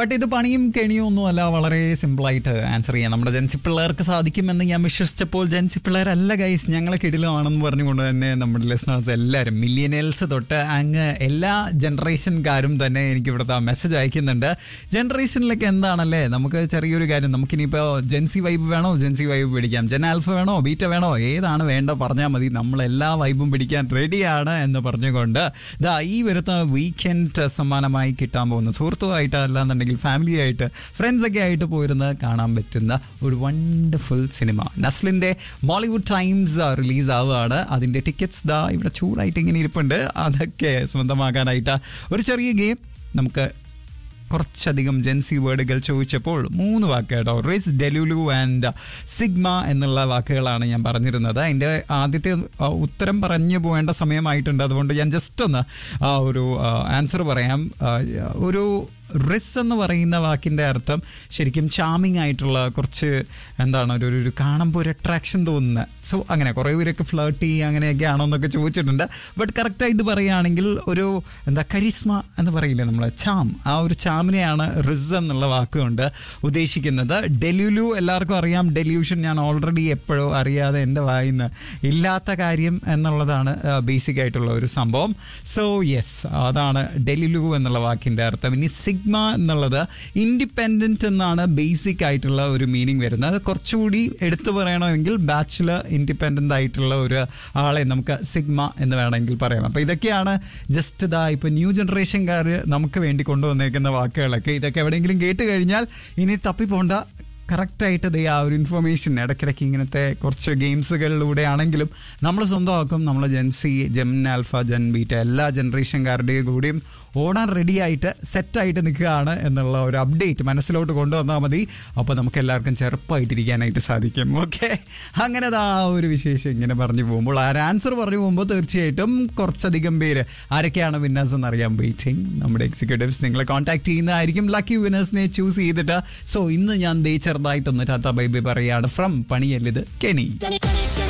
but ഇത് പണിയും കെണിയും ഒന്നും അല്ല വളരെ സിമ്പിളായിട്ട് ആൻസർ ചെയ്യാം നമ്മുടെ ജൻസി പിള്ളേർക്ക് സാധിക്കുമെന്ന് ഞാൻ വിശ്വസിച്ചപ്പോൾ ജൻസി പിള്ളേരല്ല ഗൈസ് ഞങ്ങളെ കിടിലമാണെന്ന് പറഞ്ഞുകൊണ്ട് തന്നെ നമ്മുടെ ലിസണേഴ്സ് എല്ലാവരും മില്യനേൽസ് തൊട്ട് അങ്ങ് എല്ലാ ജനറേഷൻകാരും തന്നെ എനിക്ക് ഇവിടുത്തെ മെസ്സേജ് അയക്കുന്നുണ്ട് ജനറേഷനിലൊക്കെ എന്താണല്ലേ നമുക്ക് ചെറിയൊരു കാര്യം നമുക്കിനിയിപ്പോൾ ജെൻസി വൈബ് വേണോ ജെൻസി വൈബ് പിടിക്കാം ജെൻ ആൽഫ വേണോ ബീറ്റ വേണോ ഏതാണ് വേണ്ട പറഞ്ഞാൽ മതി നമ്മൾ എല്ലാ വൈബും പിടിക്കാൻ റെഡിയാണ് എന്ന് പറഞ്ഞുകൊണ്ട് ദാ ഈ വരുന്ന വീക്കെൻഡ് സമ്മാനമായി കിട്ടാൻ പോകുന്ന സുഹൃത്തുമായിട്ട് അല്ലാന്നുണ്ടെങ്കിൽ ഫാമിലി ആയിട്ട് ഫ്രണ്ട്സ് ഒക്കെ ആയിട്ട് പോയിരുന്ന് കാണാൻ പറ്റുന്ന ഒരു വണ്ടർഫുൾ സിനിമ നസ്ലിൻ്റെ ബോളിവുഡ് ടൈംസ് റിലീസ് ആവുകയാണ് അതിൻ്റെ ടിക്കറ്റ്സ് ദാ ഇവിടെ ചൂടായിട്ട് ഇങ്ങനെ ഇരിപ്പുണ്ട് അതൊക്കെ സ്വന്തമാക്കാനായിട്ട് ഒരു ചെറിയ ഗെയിം നമുക്ക് കുറച്ചധികം ജെൻസി വേർഡുകൾ ചോദിച്ചപ്പോൾ മൂന്ന് വാക്ക് കേട്ടോ റിച്ച് ഡെലുലു ആൻഡ് സിഗ്മ എന്നുള്ള വാക്കുകളാണ് ഞാൻ പറഞ്ഞിരുന്നത് അതിൻ്റെ ആദ്യത്തെ ആ, ഉത്തരം പറഞ്ഞു പോകേണ്ട സമയമായിട്ടുണ്ട് അതുകൊണ്ട് ഞാൻ ജസ്റ്റ് ഒന്ന് ആ ഒരു ആൻസർ പറയാം ആ, ഒരു റിസ് എന്ന് പറയുന്ന വാക്കിൻ്റെ അർത്ഥം ശരിക്കും ചാമിങ് ആയിട്ടുള്ള കുറച്ച് എന്താണ് ഒരു ഒരു കാണുമ്പോൾ ഒരു അട്രാക്ഷൻ തോന്നുന്ന സോ അങ്ങനെ കുറേ പേരൊക്കെ ഫ്ലേർട്ട് ചെയ്യുക അങ്ങനെയൊക്കെ ആണോ എന്നൊക്കെ ചോദിച്ചിട്ടുണ്ട് ബട്ട് കറക്റ്റായിട്ട് പറയുകയാണെങ്കിൽ ഒരു എന്താ കരിസ്മ എന്ന് പറയില്ലേ നമ്മൾ ചാം ആ ഒരു ചാമിനെയാണ് റിസ് എന്നുള്ള വാക്കുകൊണ്ട് ഉദ്ദേശിക്കുന്നത് ഡെല്യൂലു എല്ലാവർക്കും അറിയാം ഡെല്യൂഷൻ ഞാൻ ഓൾറെഡി എപ്പോഴോ അറിയാതെ എൻ്റെ വായിന്ന് ഇല്ലാത്ത കാര്യം എന്നുള്ളതാണ് ബേസിക് ആയിട്ടുള്ള ഒരു സംഭവം സോ യെസ് അതാണ് ഡെലിലു എന്നുള്ള വാക്കിൻ്റെ അർത്ഥം ഇനി സിഗ്മ എന്നുള്ളത് ഇൻഡിപെൻഡൻറ്റ് എന്നാണ് ബേസിക് ആയിട്ടുള്ള ഒരു മീനിങ് വരുന്നത് അത് കുറച്ചുകൂടി എടുത്തു പറയണമെങ്കിൽ ബാച്ചിലർ ഇൻഡിപെൻഡൻ്റ് ആയിട്ടുള്ള ഒരു ആളെ നമുക്ക് സിഗ്മ എന്ന് വേണമെങ്കിൽ പറയാം അപ്പോൾ ഇതൊക്കെയാണ് ജസ്റ്റ് ഇതാ ഇപ്പോൾ ന്യൂ ജനറേഷൻകാർ നമുക്ക് വേണ്ടി കൊണ്ടുവന്നേക്കുന്ന വാക്കുകളൊക്കെ ഇതൊക്കെ എവിടെയെങ്കിലും കേട്ട് കഴിഞ്ഞാൽ ഇനി തപ്പിപ്പോണ്ട കറക്റ്റായിട്ട് ദേ ആ ഒരു ഇൻഫർമേഷൻ ഇടയ്ക്കിടയ്ക്ക് ഇങ്ങനത്തെ കുറച്ച് ഗെയിംസുകളിലൂടെ ആണെങ്കിലും നമ്മൾ സ്വന്തമാക്കും നമ്മൾ gen Z gen alpha gen beta എല്ലാ ജനറേഷൻകാരുടെയും കൂടിയും ഓടാൻ റെഡിയായിട്ട് സെറ്റായിട്ട് നിൽക്കുകയാണ് എന്നുള്ള ഒരു അപ്ഡേറ്റ് മനസ്സിലോട്ട് കൊണ്ടുവന്നാൽ മതി അപ്പോൾ നമുക്ക് എല്ലാവർക്കും ചെറുപ്പമായിട്ടിരിക്കാനായിട്ട് സാധിക്കും ഓക്കെ അങ്ങനെ ദാ ആ ഒരു വിശേഷം ഇങ്ങനെ പറഞ്ഞു പോകുമ്പോൾ ആ ആൻസർ പറഞ്ഞു പോകുമ്പോൾ തീർച്ചയായിട്ടും കുറച്ചധികം പേര് ആരൊക്കെയാണ് വിന്നേഴ്സ് എന്ന് അറിയാൻ വെയിറ്റിംഗ് നമ്മുടെ എക്സിക്യൂട്ടീവ്സ് നിങ്ങളെ കോൺടാക്ട് ചെയ്യുന്നതായിരിക്കും ലക്കി വിന്നേഴ്സിനെ ചൂസ് ചെയ്തിട്ട് സോ ഇന്ന് ഞാൻ ദേ ചെറുതായിട്ടൊന്ന് ടാറ്റ ബൈബി പറയാണ് ഫ്രം പണിയല്ലിത് കെണി